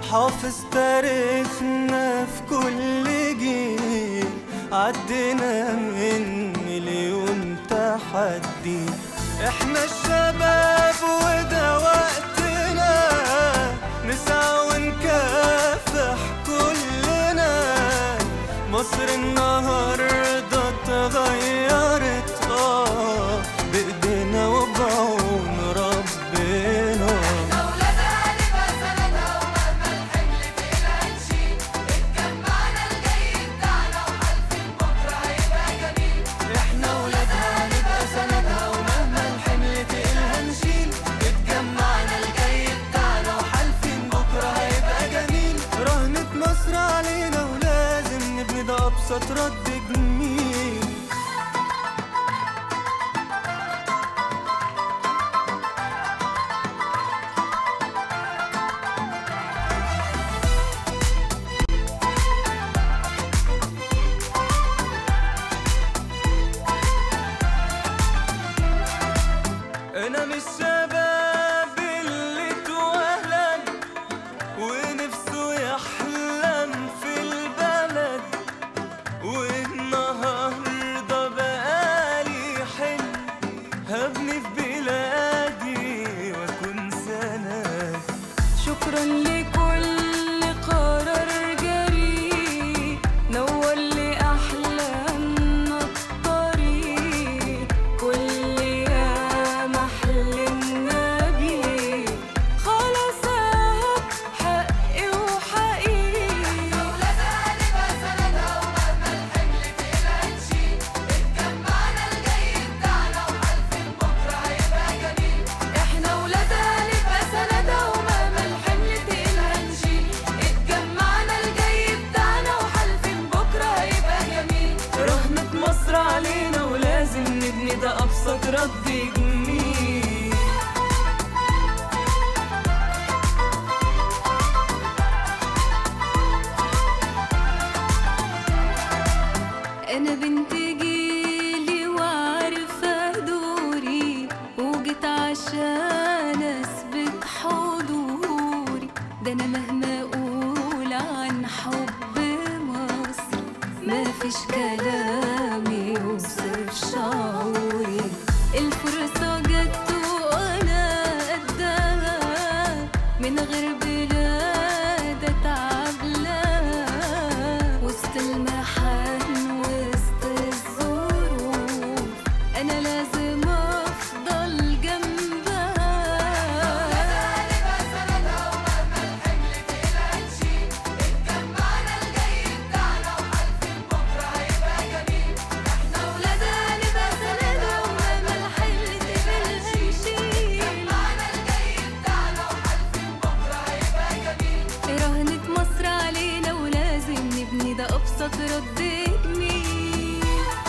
حافظ تاريخنا في كل جيل عدينا من مليون تحدي احنا الشباب وده وقتنا نسعى ونكافح كلنا مصر النهاردة اتغيرت اه بايدينا وبعون ربنا أولادها نبقى سندها ومهما الحمل تقيل هنشيل اتجمعنا الجاي بتاعنا وحالفين بكرة هيبقى جميل احنا ولادها نبقى سندها ومهما الحمل تقيل هنشيل اتجمعنا الجاي بتاعنا وحالفين بكره هيبقى جميل رهنة مصر علينا ولازم نبني ده ابسط رد جميل انا مش شباب اللي اتولد ونفسه يحلم في البلد والنهارده بقالي حلم هبني في بلادي واكون سند شكرا لكل قرار جريء نور لأحلامنا الطريق كل يوم حلمنا بيه خلاص أهو حقي وحقيقي أولادها نبقى سندها ومهما الحمل تقيل هنشيل اتجمعنا الجاي بتاعنا وحالفين بكرة هيبقى جميل احنا ولادها نبقى سندها ومهما الحمل تقيل هنشيل اتجمعنا الجاي بتاعنا وحالفين بكرة هيبقى جميل رهنة مصر علينا ولازم نبني ده أبسط رد جميل أنا بنت جيلي وعارفة دوري وجيت عشان أثبت حضوري ده أنا مهما أقول عن حب مصر مفيش كلام يوصف شعوري الفرصة جت وأنا قدها من غير بلاد أتعب لها وسط المحن وسط الظروف أنا لازم أفضل جنبها نبقى سندها ومهما الحمل تقيل هنشيل اتجمعنا الجاي بتاعنا وحالفين بكرة هيبقى جميل احنا ولادها نبقى سندها ومهما الحمل تقيل هنشيل اتجمعنا الجاي بتاعنا وحالفين بكرة هيبقى جميل رهنة مصر علينا ولازم نبني ده أبسط رد جميل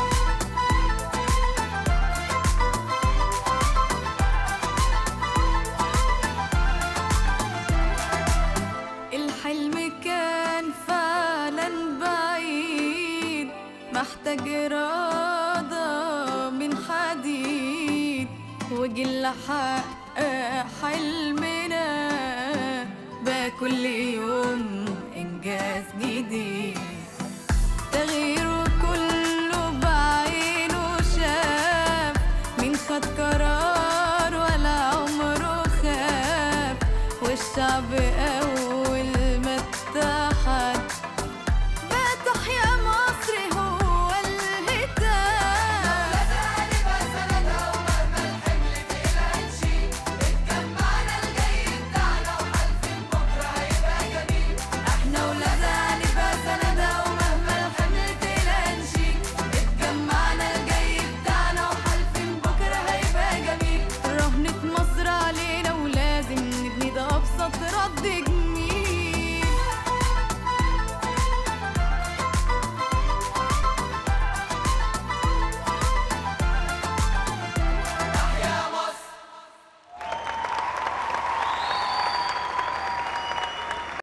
الحلم كان فعلا بعيد محتاج إرادة من حديد وجل حقق حلمنا بقى كل يوم إنجاز جديد تغييره كله بعينه شاف مين خد قرار ولا عمره خاف والشعب قال